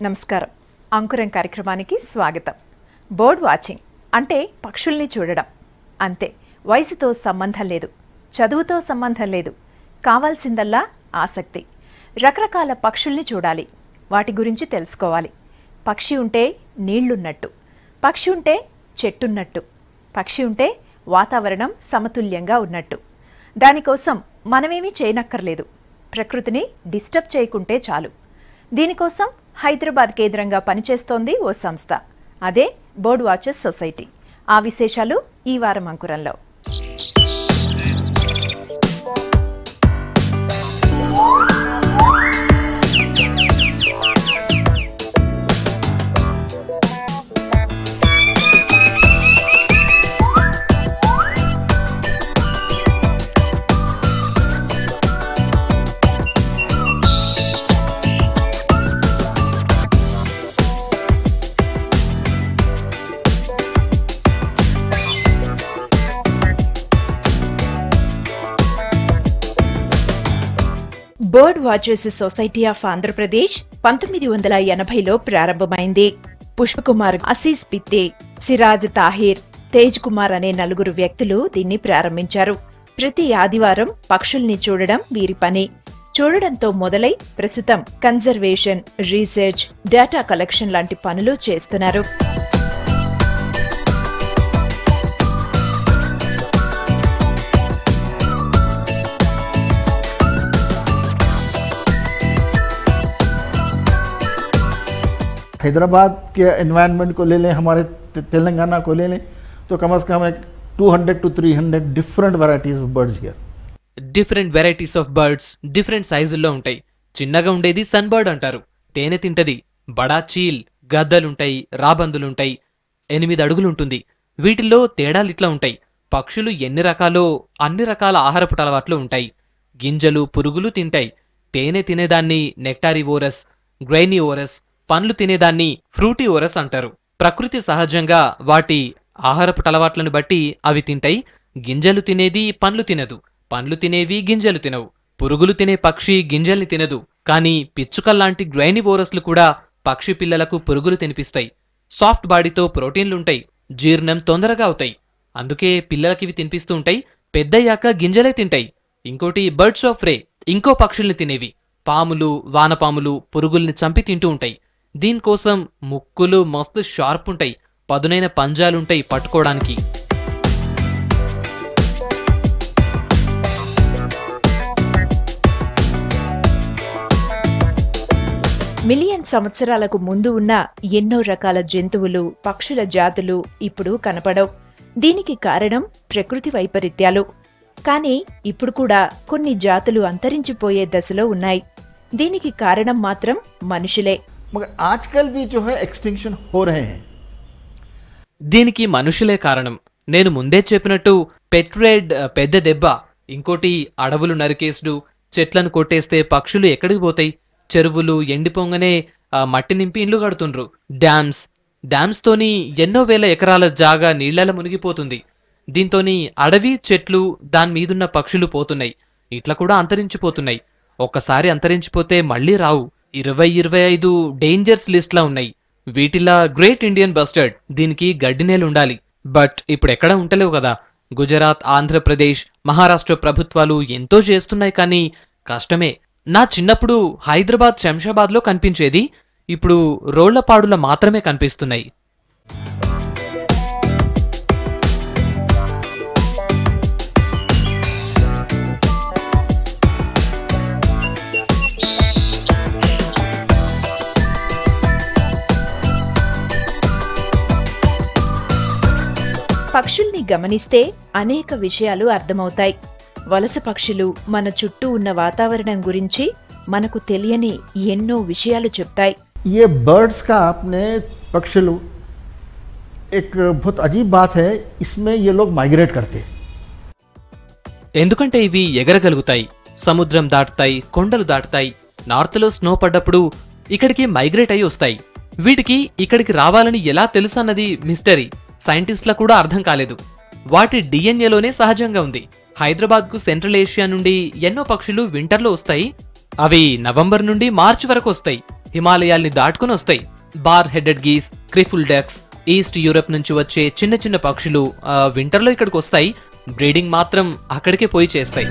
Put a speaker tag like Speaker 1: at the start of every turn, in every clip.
Speaker 1: నమస్కారం అంకురం కార్యక్రమానికి స్వాగతం బర్డ్ వాచింగ్ అంటే పక్షుల్ని చూడడం అంతే వయసుతో సంబంధం లేదు చదువుతో సంబంధం లేదు కావాల్సిందల్లా ఆసక్తి రకరకాల పక్షుల్ని చూడాలి వాటి గురించి తెలుసుకోవాలి పక్షి ఉంటే నీళ్లున్నట్టు పక్షి ఉంటే చెట్టున్నట్టు పక్షి ఉంటే వాతావరణం సమతుల్యంగా ఉన్నట్టు దానికోసం మనమేమీ చేయనక్కర్లేదు ప్రకృతిని డిస్టర్బ్ చేయకుంటే చాలు దీనికోసం హైదరాబాద్ కేంద్రంగా పనిచేస్తోంది ఓ సంస్థ అదే బర్డ్ వాచెస్ సొసైటీ ఆ విశేషాలు ఈ వారం అంకురంలో bird watches society of Andhra Pradesh పంతొమ్మిది వందల ఎనభైలో ప్రారంభమైంది పుష్పకుమార్ అసీస్ పిత్తే సిరాజ్ తాహిర్ తేజ్ కుమార్ అనే నలుగురు వ్యక్తులు దీన్ని ప్రారంభించారు ప్రతి ఆదివారం పక్షుల్ని చూడడం వీరి పని చూడడంతో మొదలై ప్రస్తుతం కన్జర్వేషన్ రీసెర్చ్ డేటా కలెక్షన్ లాంటి పనులు చేస్తున్నారు
Speaker 2: हैदराबाद के एनवायरनमेंट को ले लें हमारे ते- तेलंगाना को ले लें तो कम से कम एक 200 two 300 different varieties of birds here
Speaker 3: different varieties of birds different సైజుల్లో ఉంటాయి చిన్నగా ఉండేది సన్ బర్డ్ అంటారు తేనె తింటది బడా చీల్ గద్దలుంటాయి రాబందులుంటాయి ఎనిమిది అడుగులుంటుంది వీటిల్లో తేడాలు ఇట్లా ఉంటాయి పక్షులు ఎన్ని రకాలో అన్ని రకాల ఆహారపు అలవాట్లు ఉంటాయి గింజలు పురుగులు తింటాయి తేనె తినేదాన్ని నెక్టారివోరస్ గ్రైనివోరస్ పండ్లు తినేదాన్ని ఫ్రూటివోరస్ అంటారు ప్రకృతి సహజంగా వాటి ఆహారపు అలవాట్లను బట్టి అవి తింటాయి గింజలు తినేది పండ్లు తినదు పండ్లు తినేవి గింజలు తినవు పురుగులు తినే పక్షి గింజల్ని తినదు కానీ పిచ్చుకల్లాంటి గ్రైనివోరస్లు కూడా పక్షి పిల్లలకు పురుగులు తినిపిస్తాయి సాఫ్ట్ బాడీతో ప్రోటీన్లుంటాయి జీర్ణం తొందరగా అవుతాయి అందుకే పిల్లలకి ఇవి తినిపిస్తూ ఉంటాయి పెద్దయ్యాక గింజలే తింటాయి ఇంకోటి బర్డ్స్ ఆఫ్ రే ఇంకో పక్షుల్ని తినేవి పాములు వానపాములు పురుగుల్ని చంపి తింటూ ఉంటాయి దీనికోసం ముక్కులు మస్తు షార్ప్ ఉంటాయి పదునైన పంజాలుంటాయి పట్టుకోవడానికి
Speaker 1: మిలియన్ సంవత్సరాలకు ముందు ఉన్న ఎన్నో రకాల జంతువులు పక్షుల జాతులు ఇప్పుడు కనపడవు దీనికి కారణం ప్రకృతి వైపరీత్యాలు కానీ ఇప్పుడు కూడా కొన్ని జాతులు అంతరించిపోయే దశలో ఉన్నాయి దీనికి కారణం మాత్రం మనుషులే
Speaker 2: मगर आजकल भी जो है एक्सटिंक्शन हो रहे हैं
Speaker 3: దీనికి మనుషులే కారణం నేను ముందే చెప్పినట్టు పెట్రేడ్ పెద్ద దెబ్బ ఇంకోటి అడవులు నరికేసుడు చెట్లను కొట్టేస్తే పక్షులు ఎక్కడికి పోతాయి చెరువులు ఎండిపోగానే ఆ, మట్టి నింపి ఇండ్లు కడుతుండ్రు డ్యామ్స్ డ్యామ్స్ తోని ఎన్నో వేల ఎకరాల జాగా నీళ్లలో మునిగిపోతుంది దీంతోని అడవి చెట్లు దాని మీదున్న పక్షులు పోతున్నాయి ఇట్లా కూడా అంతరించిపోతున్నాయి ఒక్కసారి అంతరించిపోతే మళ్ళీ రావు ఇరవై ఇరవై ఐదు డేంజర్స్ లిస్ట్లా ఉన్నాయి వీటిలా గ్రేట్ ఇండియన్ బస్టర్డ్ దీనికి గడ్డి నేలు ఉండాలి బట్ ఇప్పుడు ఎక్కడ ఉంటలేవు కదా గుజరాత్ ఆంధ్రప్రదేశ్ మహారాష్ట్ర ప్రభుత్వాలు ఎంతో చేస్తున్నాయి కానీ కష్టమే నా చిన్నప్పుడు హైదరాబాద్ శంషాబాద్లో కనిపించేది ఇప్పుడు రోళ్లపాడులో మాత్రమే కనిపిస్తున్నాయి
Speaker 1: పక్షుల్ని గమనిస్తే అనేక విషయాలు అర్థమవుతాయి వలస పక్షులు మన చుట్టూ ఉన్న వాతావరణం గురించి మనకు తెలియని ఎన్నో విషయాలు చెప్తాయి
Speaker 2: ये बर्ड्स का आपने पक्षी एक बहुत अजीब बात है इसमें ये लोग माइग्रेट करते हैं
Speaker 3: ఎందుకంటే ఇవి ఎగరగలుగుతాయి సముద్రం దాటుతాయి కొండలు దాటుతాయి నార్త్లో స్నో పడ్డప్పుడు ఇక్కడికి మైగ్రేట్ అయి వస్తాయి వీటికి ఇక్కడికి రావాలని ఎలా తెలుసు అన్నది మిస్టరీ సైంటిస్టులకు కూడా అర్థం కాలేదు వాటి డిఎన్ఏలోనే సహజంగా ఉంది హైదరాబాద్కు సెంట్రల్ ఏషియా నుండి ఎన్నో పక్షులు వింటర్లో వస్తాయి అవి నవంబర్ నుండి మార్చి వరకు వస్తాయి హిమాలయాల్ని దాటుకుని వస్తాయి బార్ హెడెడ్ గీస్ క్రిఫుల్ డెక్స్ ఈస్ట్ యూరప్ నుంచి వచ్చే చిన్న చిన్న పక్షులు ఆ, వింటర్లో ఇక్కడికి వస్తాయి బ్రీడింగ్ మాత్రం అక్కడికే పోయి చేస్తాయి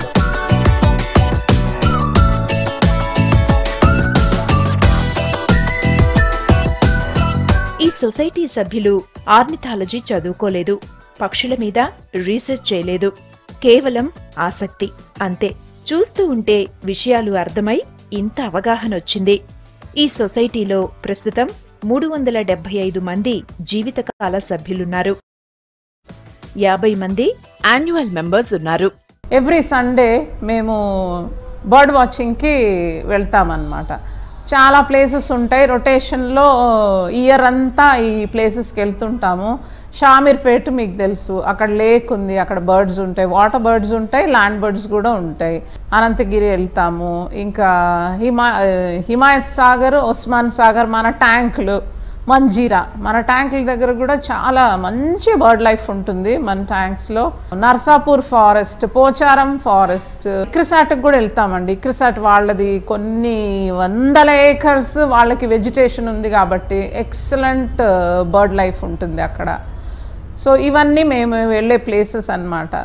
Speaker 1: ఈ సొసైటీ సభ్యులు ఆర్నిథాలజీ చదువుకోలేదు పక్షుల మీద రీసెర్చ్ చేయలేదు కేవలం ఆసక్తి అంతే చూస్తూ ఉంటే విషయాలు అర్థమై ఇంత అవగాహన వచ్చింది ఈ సొసైటీలో ప్రస్తుతం మూడు వందల డెబ్బై ఐదు మంది జీవితకాల సభ్యులున్నారు యాభై మంది యాన్యువల్ మెంబర్స్ ఉన్నారు
Speaker 4: ఎవ్రీ సండే మేము బర్డ్ వాచింగ్కి వెళ్తామన్నమాట చాలా ప్లేసెస్ ఉంటాయి రొటేషన్లో ఇయర్ అంతా ఈ ప్లేసెస్కి వెళ్తుంటాము షామీర్పేట మీకు తెలుసు అక్కడ లేక్ ఉంది అక్కడ బర్డ్స్ ఉంటాయి వాటర్ బర్డ్స్ ఉంటాయి ల్యాండ్ బర్డ్స్ కూడా ఉంటాయి అనంతగిరి వెళ్తాము ఇంకా హిమా హిమాయత్ సాగర్ ఒస్మాన్ సాగర్ మన ట్యాంకులు మంజీరా మన ట్యాంకుల దగ్గర కూడా చాలా మంచి బర్డ్ లైఫ్ ఉంటుంది మన ట్యాంక్స్లో నర్సాపూర్ ఫారెస్ట్ పోచారం ఫారెస్ట్ ఇక్రిసాట్కి కూడా వెళ్తామండి ఇక్రిసాట్ వాళ్ళది కొన్ని వందల ఏకర్స్ వాళ్ళకి వెజిటేషన్ ఉంది కాబట్టి ఎక్సలెంట్ బర్డ్ లైఫ్ ఉంటుంది అక్కడ సో ఇవన్నీ మేము వెళ్ళే ప్లేసెస్ అన్నమాట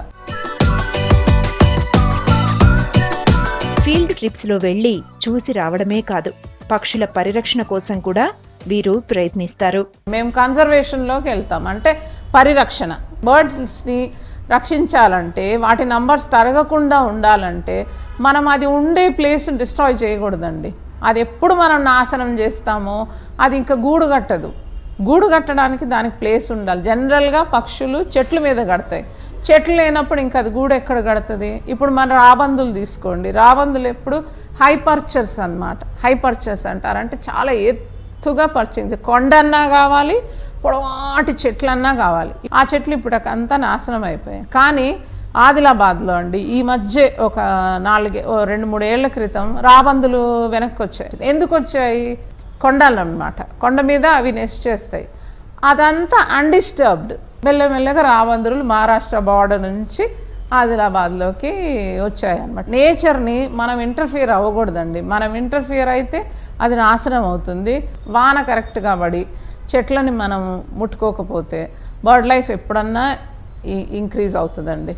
Speaker 1: ఫీల్డ్ ట్రిప్స్ లో వెళ్లి చూసి రావడమే కాదు పక్షుల పరిరక్షణ కోసం కూడా వీరు ప్రయత్నిస్తారు
Speaker 4: మేము కన్జర్వేషన్లోకి వెళ్తాం అంటే పరిరక్షణ బర్డ్స్ని రక్షించాలంటే వాటి నంబర్స్ తరగకుండా ఉండాలంటే మనం అది ఉండే ప్లేస్ డిస్ట్రాయ్ చేయకూడదండి అది ఎప్పుడు మనం నాశనం చేస్తామో అది ఇంకా గూడు కట్టదు గూడు కట్టడానికి దానికి ప్లేస్ ఉండాలి జనరల్గా పక్షులు చెట్ల మీద కడతాయి చెట్లు లేనప్పుడు ఇంకా అది గూడు ఎక్కడ కడుతుంది ఇప్పుడు మన రాబందులు తీసుకోండి రాబందులు ఎప్పుడు హైపర్చర్స్ అన్నమాట హైపర్చర్స్ అంటారు అంటే చాలా ఎత్తుగా పర్చింది కొండన్నా కావాలి పొడవాటి చెట్లన్నా కావాలి ఆ చెట్లు ఇప్పుడు అంతా నాశనం అయిపోయాయి కానీ ఆదిలాబాద్లో అండి ఈ మధ్య ఒక నాలుగే ఓ రెండు మూడు ఏళ్ల క్రితం రాబందులు వెనక్కి వచ్చాయి ఎందుకు వచ్చాయి కొండలు అన్నమాట కొండ మీద అవి నెస్ట్ చేస్తాయి అదంతా అన్డిస్టర్బ్డ్ మెల్లమెల్లగా రాబందులు మహారాష్ట్ర బార్డర్ నుంచి ఆదిలాబాద్లోకి వచ్చాయన్నమాట నేచర్ని మనం ఇంటర్ఫియర్ అవ్వకూడదండి మనం ఇంటర్ఫియర్ అయితే అది నాశనం అవుతుంది వాన కరెక్ట్గా పడి చెట్లని మనం ముట్టుకోకపోతే బర్డ్ లైఫ్ ఎప్పుడన్నా ఇంక్రీజ్ అవుతుందండి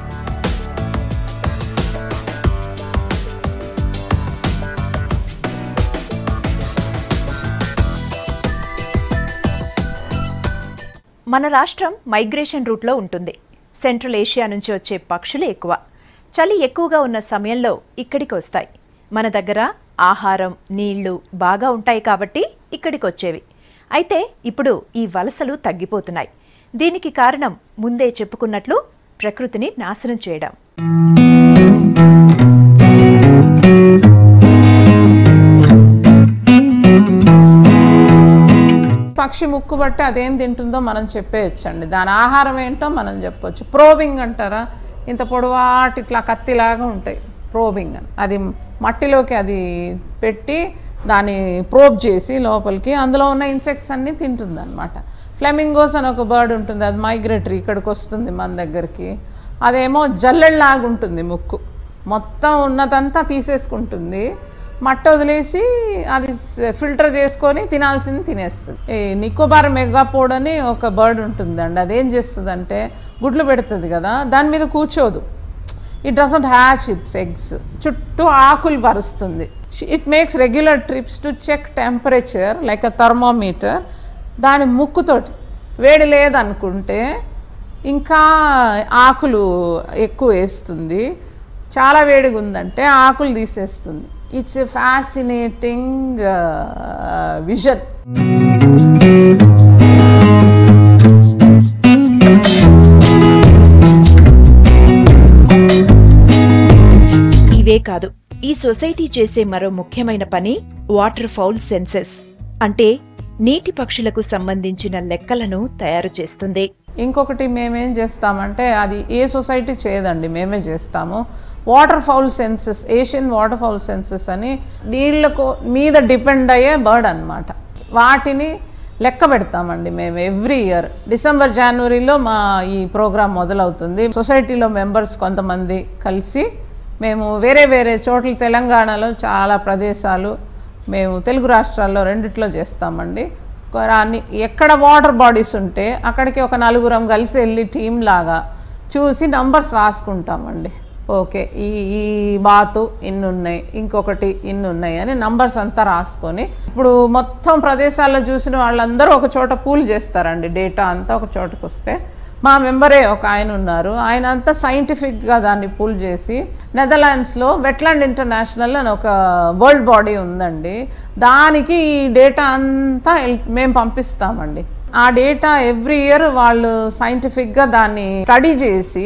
Speaker 1: మన రాష్ట్రం మైగ్రేషన్ రూట్లో ఉంటుంది సెంట్రల్ ఏషియా నుంచి వచ్చే పక్షులు ఎక్కువ చలి ఎక్కువగా ఉన్న సమయంలో ఇక్కడికి వస్తాయి మన దగ్గర ఆహారం నీళ్లు బాగా ఉంటాయి కాబట్టి ఇక్కడికి వచ్చేవి అయితే ఇప్పుడు ఈ వలసలు తగ్గిపోతున్నాయి దీనికి కారణం ముందే చెప్పుకున్నట్లు ప్రకృతిని నాశనం చేయడం
Speaker 4: పక్షి ముక్కు బట్టి అదేం తింటుందో మనం చెప్పేయచ్చండి దాని ఆహారం ఏంటో మనం చెప్పొచ్చు ప్రోబింగ్ అంటారా ఇంత పొడవాటి ఇట్లా కత్తిలాగా ఉంటాయి ప్రోబింగ్ అని అది మట్టిలోకి అది పెట్టి దాన్ని ప్రోబ్ చేసి లోపలికి అందులో ఉన్న ఇన్సెక్ట్స్ అన్నీ తింటుంది అనమాట ఫ్లెమింగోస్ అని ఒక బర్డ్ ఉంటుంది అది మైగ్రేటరీ ఇక్కడికి వస్తుంది మన దగ్గరికి అదేమో జల్లెళ్ళలాగా ఉంటుంది ముక్కు మొత్తం ఉన్నదంతా తీసేసుకుంటుంది మట్ట వదిలేసి అది ఫిల్టర్ చేసుకొని తినాల్సింది తినేస్తుంది ఈ నికోబార్ మెగాపోడ్ అని ఒక బర్డ్ ఉంటుందండి అదేం చేస్తుందంటే గుడ్లు పెడుతుంది కదా దాని మీద కూర్చోదు it doesn't hatch its eggs చుట్టూ ఆకులు పరుస్తుంది it makes regular trips to check temperature like a thermometer దాని ముక్కుతోటి వేడి లేదనుకుంటే ఇంకా ఆకులు ఎక్కువ వేస్తుంది చాలా వేడిగా ఉందంటే ఆకులు తీసేస్తుంది ఇట్స్ ఎ ఫ్యాసినేటింగ్ విజన్
Speaker 1: ఇవే కాదు ఈ సొసైటీ చేసే మరో ముఖ్యమైన పని వాటర్ ఫౌల్ సెన్సెస్ అంటే నీటి పక్షులకు సంబంధించిన లెక్కలను తయారు చేస్తుంది
Speaker 4: ఇంకొకటి మేమేం చేస్తామంటే అది ఏ సొసైటీ చేయదండి మేమే చేస్తాము water fowl census Asian water fowl census అని నీళ్ళకు మీద డిపెండ్ అయ్యే బర్డ్ అన్నమాట వాటిని లెక్క పెడతామండి మేము ఎవ్రీ ఇయర్ డిసెంబర్ జనవరిలో మా ఈ ప్రోగ్రాం మొదలవుతుంది సొసైటీలో మెంబర్స్ కొంతమంది కలిసి మేము వేరే వేరే చోట్ల తెలంగాణలో చాలా ప్రదేశాలు మేము తెలుగు రాష్ట్రాల్లో రెండిట్లో చేస్తామండి కొ- అన్ని ఎక్కడ వాటర్ బాడీస్ ఉంటే అక్కడికి ఒక నలుగురం కలిసి వెళ్ళి టీం లాగా చూసి నంబర్స్ రాసుకుంటామండి ఓకే ఈ ఈ బాతు ఇన్ని ఉన్నాయి ఇంకొకటి ఇన్ని ఉన్నాయి అని నంబర్స్ అంతా రాసుకొని ఇప్పుడు మొత్తం ప్రదేశాల్లో చూసిన వాళ్ళందరూ ఒక చోట పూల్ చేస్తారండి డేటా అంతా ఒక చోటకు వస్తే మా మెంబరే ఒక ఆయన ఉన్నారు ఆయన అంతా సైంటిఫిక్గా దాన్ని పూల్ చేసి నెదర్లాండ్స్లో వెట్లాండ్ ఇంటర్నేషనల్ అని ఒక వరల్డ్ బాడీ ఉందండి దానికి ఈ డేటా అంతా ఎల్- మేము పంపిస్తామండి ఆ డేటా ఎవ్రీ ఇయర్ వాళ్ళు సైంటిఫిక్గా దాన్ని స్టడీ చేసి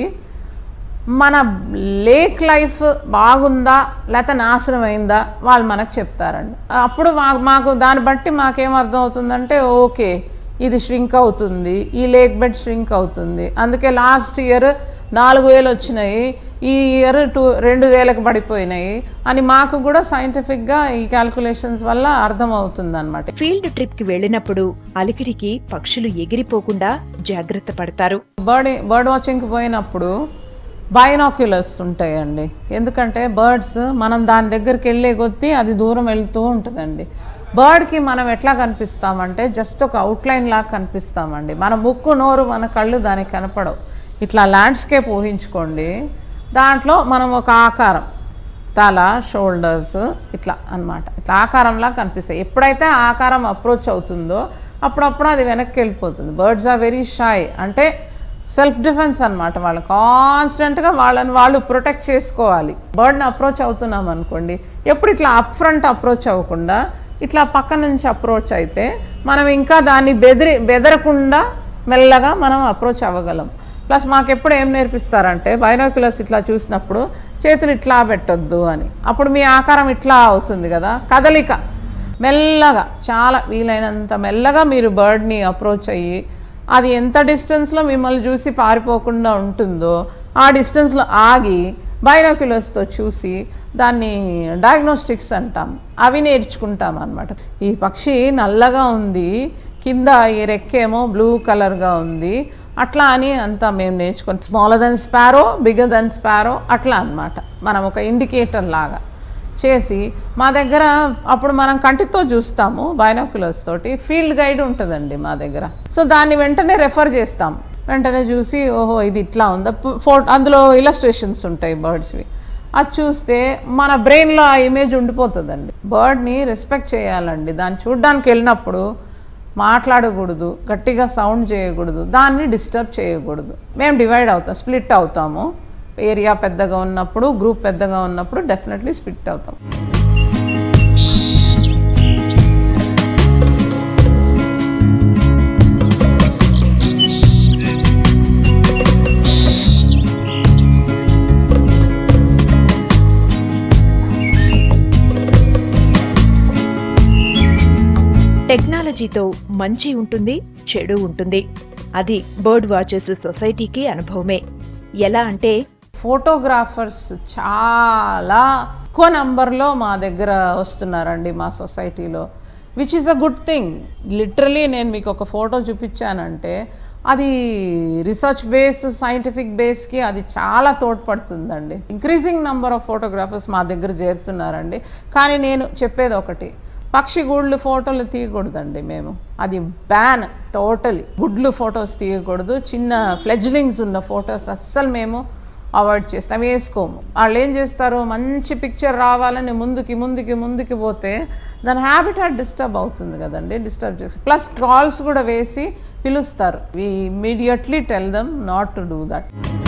Speaker 4: మన లేక్ లైఫ్ బాగుందా లేకపోతే నాశనం అయిందా వాళ్ళు మనకు చెప్తారండి అప్పుడు మా- మాకు దాన్ని బట్టి మాకేం అర్థం అవుతుందంటే ఓకే ఇది ష్రింక్ అవుతుంది ఈ లేక్ బెడ్ ష్రింక్ అవుతుంది అందుకే లాస్ట్ ఇయర్ నాలుగు వేలు వచ్చినాయి ఈ ఇయర్ టూ రెండు వేలకు పడిపోయినాయి అని మాకు కూడా సైంటిఫిక్గా ఈ క్యాల్కులేషన్స్ వల్ల అర్థమవుతుంది అనమాట
Speaker 1: ఫీల్డ్ ట్రిప్కి వెళ్ళినప్పుడు అలికిడికి పక్షులు ఎగిరిపోకుండా జాగ్రత్త పడతారు
Speaker 4: బర్డ్ బర్డ్ వాచింగ్కి పోయినప్పుడు బైనాక్యులర్స్ ఉంటాయండి ఎందుకంటే బర్డ్స్ మనం దాని దగ్గరికి వెళ్ళే కొద్దీ అది దూరం వెళ్తూ ఉంటుందండి బర్డ్కి మనం ఎట్లా కనిపిస్తామంటే జస్ట్ ఒక అవుట్లైన్ లాగా కనిపిస్తామండి మన ముక్కు నోరు మన కళ్ళు దానికి కనపడవు ఇట్లా ల్యాండ్స్కేప్ ఊహించుకోండి దాంట్లో మనం ఒక ఆకారం తల షోల్డర్స్ ఇట్లా అన్నమాట ఇట్లా ఆకారంలా కనిపిస్తాయి ఎప్పుడైతే ఆ ఆకారం అప్రోచ్ అవుతుందో అప్పుడప్పుడు అది వెనక్కి వెళ్ళిపోతుంది బర్డ్స్ ఆర్ వెరీ షాయ్ అంటే సెల్ఫ్ డిఫెన్స్ అనమాట వాళ్ళు కాన్స్టెంట్గా వాళ్ళని వాళ్ళు ప్రొటెక్ట్ చేసుకోవాలి బర్డ్ని అప్రోచ్ అవుతున్నాం అనుకోండి ఎప్పుడు ఇట్లా అప్ ఫ్రంట్ అప్రోచ్ అవ్వకుండా ఇట్లా పక్క నుంచి అప్రోచ్ అయితే మనం ఇంకా దాన్ని బెదిరి బెదరకుండా మెల్లగా మనం అప్రోచ్ అవ్వగలం ప్లస్ మాకు ఎప్పుడు ఏం నేర్పిస్తారంటే బైనాక్యులర్స్ ఇట్లా చూసినప్పుడు చేతులు ఇట్లా పెట్టొద్దు అని అప్పుడు మీ ఆకారం ఇట్లా అవుతుంది కదా కదలిక మెల్లగా చాలా వీలైనంత మెల్లగా మీరు బర్డ్ని అప్రోచ్ అయ్యి అది ఎంత డిస్టెన్స్లో మిమ్మల్ని చూసి పారిపోకుండా ఉంటుందో ఆ డిస్టెన్స్లో ఆగి బైనాక్యులర్స్తో చూసి దాన్ని డయాగ్నోస్టిక్స్ అంటాం అవి నేర్చుకుంటాం అనమాట ఈ పక్షి నల్లగా ఉంది కింద ఈ రెక్కేమో బ్లూ కలర్గా ఉంది అట్లా అని అంతా మేము నేర్చుకొని smaller than sparrow bigger than sparrow అట్లా అన్నమాట మనం ఒక ఇండికేటర్ లాగా చేసి మా దగ్గర అప్పుడు మనం కంటితో చూస్తాము బైనాక్యులర్స్ తోటి ఫీల్డ్ గైడ్ ఉంటుందండి మా దగ్గర సో దాన్ని వెంటనే రెఫర్ చేస్తాం వెంటనే చూసి ఓహో ఇది ఇట్లా ఉందా ఫోటో అందులో ఇలస్ట్రేషన్స్ ఉంటాయి బర్డ్స్వి అది చూస్తే మన బ్రెయిన్లో ఆ ఇమేజ్ ఉండిపోతుందండి బర్డ్ని రెస్పెక్ట్ చేయాలండి దాన్ని చూడడానికి వెళ్ళినప్పుడు మాట్లాడకూడదు గట్టిగా సౌండ్ చేయకూడదు దాన్ని డిస్టర్బ్ చేయకూడదు మేము డివైడ్ అవుతాం స్ప్లిట్ అవుతాము ఏరియా పెద్దగా ఉన్నప్పుడు గ్రూప్ పెద్దగా ఉన్నప్పుడు డెఫినెట్లీ స్ప్లిట్ అవుతాం
Speaker 1: టెక్నాలజీతో మంచి ఉంటుంది చెడు ఉంటుంది అది బర్డ్ వాచెస్ సొసైటీకి అనుభవమే ఎలా అంటే
Speaker 4: ఫోటోగ్రాఫర్స్ చాలా ఎక్కువ నంబర్లో మా దగ్గర వస్తున్నారండి మా సొసైటీలో which is a good thing literally నేను మీకు ఒక ఫోటో చూపించానంటే అది రీసెర్చ్ బేస్ సైంటిఫిక్ బేస్కి అది చాలా తోడ్పడుతుందండి ఇంక్రీజింగ్ నెంబర్ ఆఫ్ ఫోటోగ్రాఫర్స్ మా దగ్గర చేరుతున్నారండి కానీ నేను చెప్పేది ఒకటి పక్షి గుడ్లు ఫోటోలు తీయకూడదండి మేము అది బ్యాన్ టోటలీ గుడ్లు ఫొటోస్ తీయకూడదు చిన్న ఫ్లెజ్లింగ్స్ ఉన్న ఫొటోస్ అస్సలు మేము అవాయిడ్ చేస్తాం వేసుకోము వాళ్ళు ఏం చేస్తారు మంచి పిక్చర్ రావాలని ముందుకి ముందుకి ముందుకి పోతే దాని హ్యాబిటాట్ డిస్టర్బ్ అవుతుంది కదండి డిస్టర్బ్ చేసి ప్లస్ ట్రాల్స్ కూడా వేసి పిలుస్తారు we immediately tell them not to do that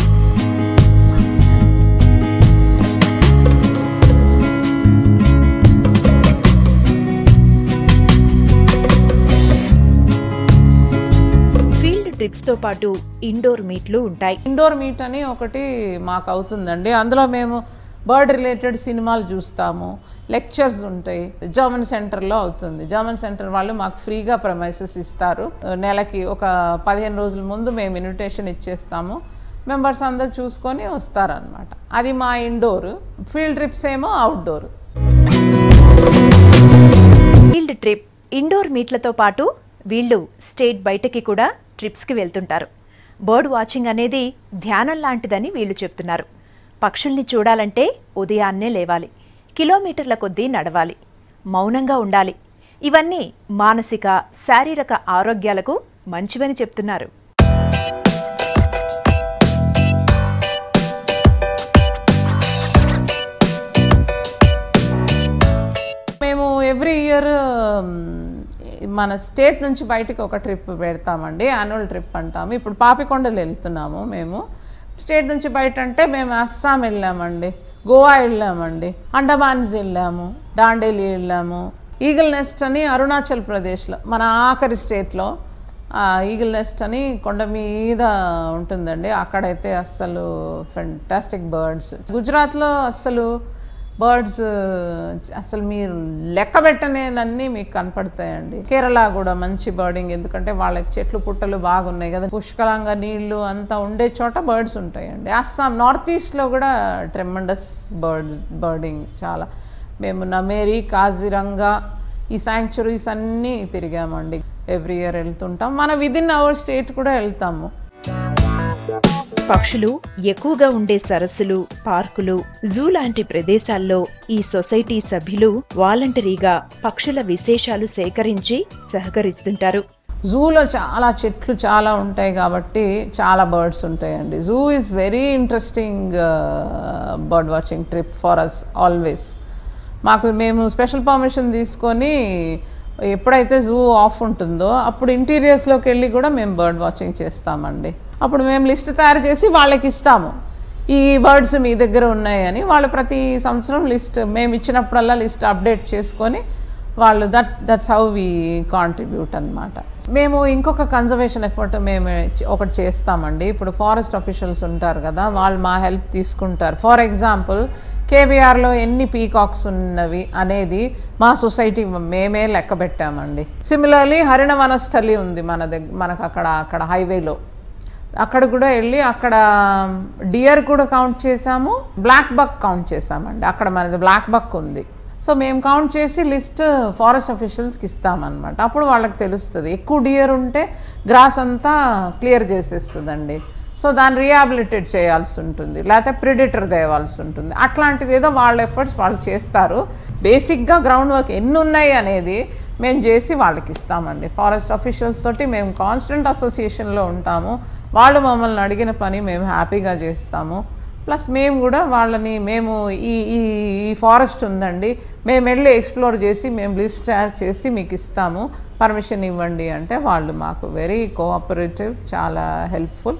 Speaker 1: field ట్రిప్స్తో పాటు ఇండోర్ మీట్లు ఉంటాయి
Speaker 4: ఇండోర్ మీట్ అని ఒకటి మాకు అవుతుందండి అందులో మేము బర్డ్ రిలేటెడ్ సినిమాలు చూస్తాము లెక్చర్స్ ఉంటాయి జర్మన్ సెంటర్లో అవుతుంది జర్మన్ సెంటర్ వాళ్ళు మాకు ఫ్రీగా ప్రమైసెస్ ఇస్తారు నెలకి ఒక పదిహేను రోజుల ముందు మేము ఇన్విటేషన్ ఇచ్చేస్తాము మెంబర్స్ అందరు చూసుకొని వస్తారనమాట అది మా ఇండోర్ ఫీల్డ్ ట్రిప్స్ ఏమో అవుట్డోర్
Speaker 1: ఫీల్డ్ ట్రిప్ ఇండోర్ మీట్లతో పాటు వీళ్ళు స్టేట్ బయటకి కూడా ట్రిప్స్కి వెళ్తుంటారు బర్డ్ వాచింగ్ అనేది ధ్యానం లాంటిదని వీళ్ళు చెప్తున్నారు పక్షుల్ని చూడాలంటే ఉదయాన్నే లేవాలి కిలోమీటర్ల కొద్దీ నడవాలి మౌనంగా ఉండాలి ఇవన్నీ మానసిక శారీరక ఆరోగ్యాలకు మంచివని చెప్తున్నారు
Speaker 4: మేము ఎవ్రీ ఇయర్ మన స్టేట్ నుంచి బయటికి ఒక ట్రిప్ పెడతామండి యాన్యువల్ ట్రిప్ అంటాము ఇప్పుడు పాపికొండలు వెళ్తున్నాము మేము స్టేట్ నుంచి బయట అంటే మేము అస్సాం వెళ్ళామండి గోవా వెళ్ళామండి అండమాన్స్ వెళ్ళాము డాండేలి వెళ్ళాము ఈగల్ నెస్ట్ అని అరుణాచల్ ప్రదేశ్లో మన ఆఖరి స్టేట్లో ఈగిల్ నెస్ట్ అని కొండ మీద ఉంటుందండి అక్కడైతే అస్సలు ఫెంటాస్టిక్ బర్డ్స్ గుజరాత్లో అస్సలు బర్డ్స్ అసలు మీరు లెక్క పెట్టనేనన్నీ మీకు కనపడతాయండి కేరళ కూడా మంచి బర్డింగ్ ఎందుకంటే వాళ్ళకి చెట్లు పుట్టలు బాగున్నాయి కదా పుష్కలంగా నీళ్లు అంతా ఉండే చోట బర్డ్స్ ఉంటాయండి అస్సాం నార్త్ ఈస్ట్లో కూడా ట్రెమండస్ బర్డ్ బర్డింగ్ చాలా మేము నమేరి కాజిరంగా ఈ శాంక్చురీస్ అన్నీ తిరిగామండి ఎవ్రీ ఇయర్ వెళ్తుంటాం మన విదిన్ అవర్ స్టేట్ కూడా వెళ్తాము
Speaker 5: పక్షులు ఎక్కువగా ఉండే సరస్సులు పార్కులు జూ లాంటి ప్రదేశాల్లో ఈ సొసైటీ సభ్యులు వాలంటరీగా పక్షుల విశేషాలు సేకరించి సహకరిస్తుంటారు
Speaker 4: జూలో చాలా చెట్లు చాలా ఉంటాయి కాబట్టి చాలా బర్డ్స్ ఉంటాయండి zoo is very interesting bird watching trip for us always మాకు మేము స్పెషల్ పర్మిషన్ తీసుకొని ఎప్పుడైతే జూ ఆఫ్ ఉంటుందో అప్పుడు ఇంటీరియర్స్లోకి వెళ్ళి కూడా మేము బర్డ్ వాచింగ్ చేస్తామండి అప్పుడు మేము లిస్ట్ తయారు చేసి వాళ్ళకి ఇస్తాము ఈ బర్డ్స్ మీ దగ్గర ఉన్నాయని వాళ్ళు ప్రతి సంవత్సరం లిస్ట్ మేము ఇచ్చినప్పుడల్లా లిస్ట్ అప్డేట్ చేసుకొని వాళ్ళు that that's how we contribute అనమాట మేము ఇంకొక కన్జర్వేషన్ ఎఫర్ట్ మేము చే- ఒకటి చేస్తామండి ఇప్పుడు ఫారెస్ట్ అఫీషియల్స్ ఉంటారు కదా వాళ్ళు మా హెల్ప్ తీసుకుంటారు ఫర్ ఎగ్జాంపుల్ కేబీఆర్లో ఎన్ని పీకాక్స్ ఉన్నవి అనేది మా సొసైటీ మేమే లెక్క పెట్టామండి సిమిలర్లీ హరిణ వనస్థలి ఉంది మన దగ్గర మనకు అక్కడ అక్కడ హైవేలో అక్కడ కూడా వెళ్ళి అక్కడ డియర్ కూడా కౌంట్ చేసాము బ్లాక్ బక్ కౌంట్ చేసామండి అక్కడ మనది బ్లాక్ బక్ ఉంది సో మేము కౌంట్ చేసి లిస్ట్ ఫారెస్ట్ అఫీషియల్స్కి ఇస్తామన్నమాట అప్పుడు వాళ్ళకి తెలుస్తుంది ఎక్కువ డియర్ ఉంటే గ్రాస్ అంతా క్లియర్ చేసేస్తుందండి సో దాన్ని రీహాబిలిటేట్ చేయాల్సి ఉంటుంది లేకపోతే ప్రిడిటర్ తేవాల్సి ఉంటుంది అట్లాంటిది ఏదో వాళ్ళ ఎఫర్ట్స్ వాళ్ళు చేస్తారు బేసిక్గా గ్రౌండ్ వర్క్ ఎన్ని ఉన్నాయి అనేది మేము చేసి వాళ్ళకి ఇస్తామండి ఫారెస్ట్ అఫీషియల్స్ తోటి మేము కాన్స్టెంట్ అసోసియేషన్లో ఉంటాము వాళ్ళు మమ్మల్ని అడిగిన పని మేము హ్యాపీగా చేస్తాము ప్లస్ మేము కూడా వాళ్ళని మేము ఈ ఈ ఈ ఫారెస్ట్ ఉందండి మేము వెళ్ళి ఎక్స్ప్లోర్ చేసి మేము లిస్ట్ తయారు చేసి మీకు ఇస్తాము పర్మిషన్ ఇవ్వండి అంటే వాళ్ళు మాకు వెరీ కోఆపరేటివ్ చాలా హెల్ప్ఫుల్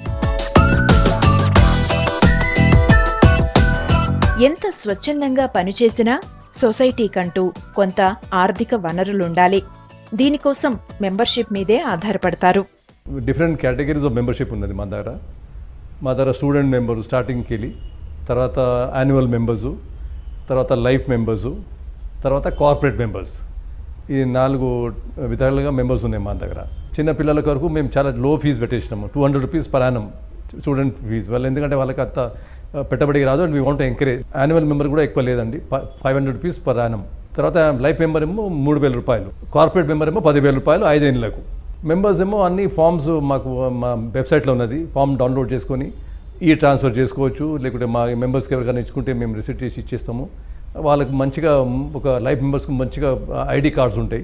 Speaker 5: ఎంత స్వచ్ఛందంగా పనిచేసినా సొసైటీకంటూ కొంత ఆర్థిక వనరులుండాలి దీనికోసం మెంబర్షిప్ మీదే ఆధారపడతారు
Speaker 6: డిఫరెంట్ కేటగిరీస్ ఆఫ్ మెంబర్షిప్ ఉన్నది మా దగ్గర మా దగ్గర స్టూడెంట్ మెంబరు స్టార్టింగ్కి వెళ్ళి తర్వాత యాన్యువల్ మెంబర్సు తర్వాత లైఫ్ మెంబర్సు తర్వాత కార్పొరేట్ మెంబర్స్ ఈ నాలుగు విధాలుగా మెంబర్స్ ఉన్నాయి మా దగ్గర చిన్న పిల్లల వరకు మేము చాలా లో ఫీజు పెట్టేసినాము two hundred rupees per annum student fees వాళ్ళు ఎందుకంటే వాళ్ళకి అంత ఆ, పెట్టుబడికి రాదు and we want encourage annual member కూడా ఎక్కువ లేదండి five hundred rupees per annum తర్వాత లైఫ్ మెంబర్ ఏమో మూడు వేల రూపాయలు కార్పొరేట్ మెంబర్ ఏమో పదివేల రూపాయలు ఐదేళ్ళకు మెంబర్స్ ఏమో అన్ని ఫామ్స్ మాకు మా వెబ్సైట్లో ఉన్నది ఫామ్ డౌన్లోడ్ చేసుకొని ఈ ట్రాన్స్ఫర్ చేసుకోవచ్చు లేకుంటే మా మెంబర్స్కి ఎవరికైనా ఇచ్చుకుంటే మేము రిసీట్ చేసి ఇచ్చేస్తాము వాళ్ళకి మంచిగా ఒక లైఫ్ మెంబర్స్కి మంచిగా ఐడి కార్డ్స్ ఉంటాయి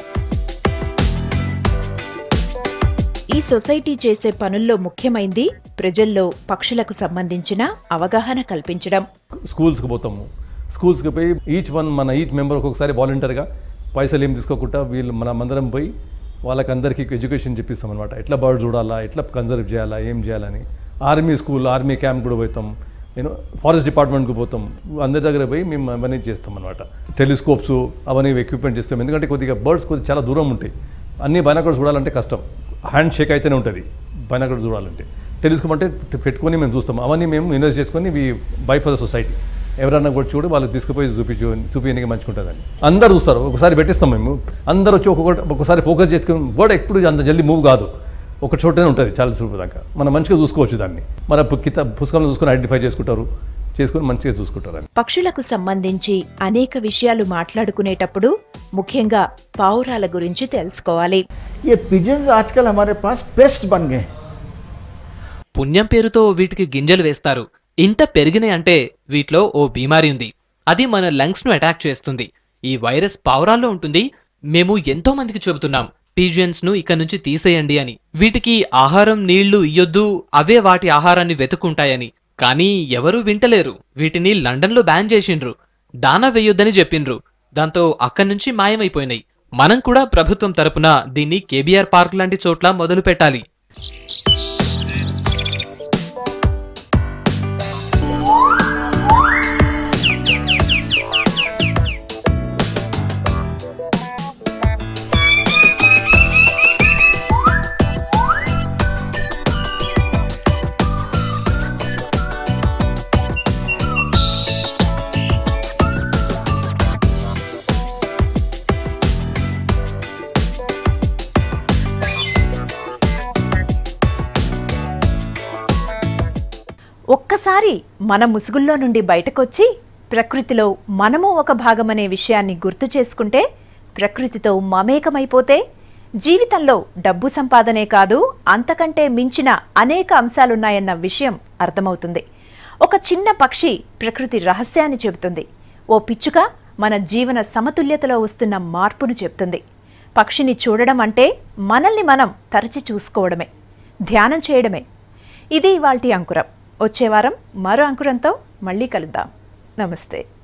Speaker 5: ఈ సొసైటీ చేసే పనుల్లో ముఖ్యమైంది ప్రజల్లో పక్షులకు సంబంధించిన అవగాహన కల్పించడం
Speaker 6: స్కూల్స్కి పోతాము స్కూల్స్కి పోయి ఈచ్ వన్ మన ఈచ్ మెంబర్ ఒక్కొక్కసారి వాలంటీర్గా పైసలు ఏం తీసుకోకుండా వీళ్ళు మన మందరం పోయి వాళ్ళకందరికీ ఎడ్యుకేషన్ చెప్పిస్తాం అనమాట ఎట్లా బర్డ్ చూడాలా ఎట్లా కన్జర్వ్ చేయాలా ఏం చేయాలని ఆర్మీ స్కూల్ ఆర్మీ క్యాంప్ కూడా పోతాం నేను ఫారెస్ట్ డిపార్ట్మెంట్కి పోతాం అందరి దగ్గర పోయి మేము అవన్నీ చేస్తాం అనమాట టెలిస్కోప్స్ అవన్నీ ఎక్విప్మెంట్ చేస్తాం ఎందుకంటే కొద్దిగా బర్డ్స్ కొద్దిగా చాలా దూరం ఉంటాయి అన్ని బైనాకర్స్ చూడాలంటే కష్టం హ్యాండ్ షేక్ అయితేనే ఉంటుంది బైనాకర్స్ చూడాలంటే టెలిస్కోప్ అంటే పెట్టుకొని మేము చూస్తాం అవన్నీ మేము ఇన్వెస్ట్ చేసుకొని we buy for the society ఎవరన్నా కూడా చూడు వాళ్ళకి తీసుకుపోయి చూపించు చూపించడానికి మంచిగా ఉంటుందని అందరు చూస్తారు ఒకసారి పెట్టిస్తాం మేము అందరు వచ్చి ఒక్కొక్కటి ఒకసారి ఫోకస్ చేసుకుని బర్డ్ ఎప్పుడు అంత జల్దీ మూవ్ కాదు ఒక చోటనే ఉంటుంది చాలా సేపు దాకా మనం మంచిగా చూసుకోవచ్చు దాన్ని మన పు- కిత పుస్తకంలో చూసుకొని ఐడెంటిఫై చేసుకుంటారు చేసుకొని మంచిగా చూసుకుంటారు అని
Speaker 5: పక్షులకు సంబంధించి అనేక విషయాలు మాట్లాడుకునేటప్పుడు ముఖ్యంగా పావురాల గురించి తెలుసుకోవాలి
Speaker 2: ये पिजन्स आजकल हमारे पास पेस्ट बन गए हैं
Speaker 3: పుణ్యం పేరుతో వీటికి గింజలు వేస్తారు ఇంత పెరిగినాయి అంటే వీటిలో ఓ బీమారి ఉంది అది మన లంగ్స్ ను అటాక్ చేస్తుంది ఈ వైరస్ పావురాల్లో ఉంటుంది మేము ఎంతో మందికి చెబుతున్నాం పీజియన్స్ ను ఇక్కడ నుంచి తీసేయండి అని వీటికి ఆహారం నీళ్లు ఇయ్యొద్దు అవే వాటి ఆహారాన్ని వెతుక్కుంటాయని కానీ ఎవరూ వింటలేరు వీటిని లండన్లో బ్యాన్ చేసిండ్రు దానా వేయొద్దని చెప్పిండ్రు దాంతో అక్కడి నుంచి మాయమైపోయినాయి మనం కూడా ప్రభుత్వం తరపున దీన్ని కేబీఆర్ పార్క్ లాంటి చోట్ల మొదలు పెట్టాలి
Speaker 1: ఒక్కసారి మన ముసుగుల్లో నుండి బయటకొచ్చి ప్రకృతిలో మనము ఒక భాగమనే విషయాన్ని గుర్తు చేసుకుంటే ప్రకృతితో మమేకమైపోతే జీవితంలో డబ్బు సంపాదనే కాదు అంతకంటే మించిన అనేక అంశాలున్నాయన్న విషయం అర్థమవుతుంది ఒక చిన్న పక్షి ప్రకృతి రహస్యాన్ని చెబుతుంది ఓ పిచ్చుక మన జీవన సమతుల్యతలో వస్తున్న మార్పును చెప్తుంది పక్షిని చూడడం అంటే మనల్ని మనం తరచి చూసుకోవడమే ధ్యానం చేయడమే ఇది ఇవాల్టి అంకురం వచ్చే వారం మరో అంకురంతో మళ్ళీ కలుద్దాం నమస్తే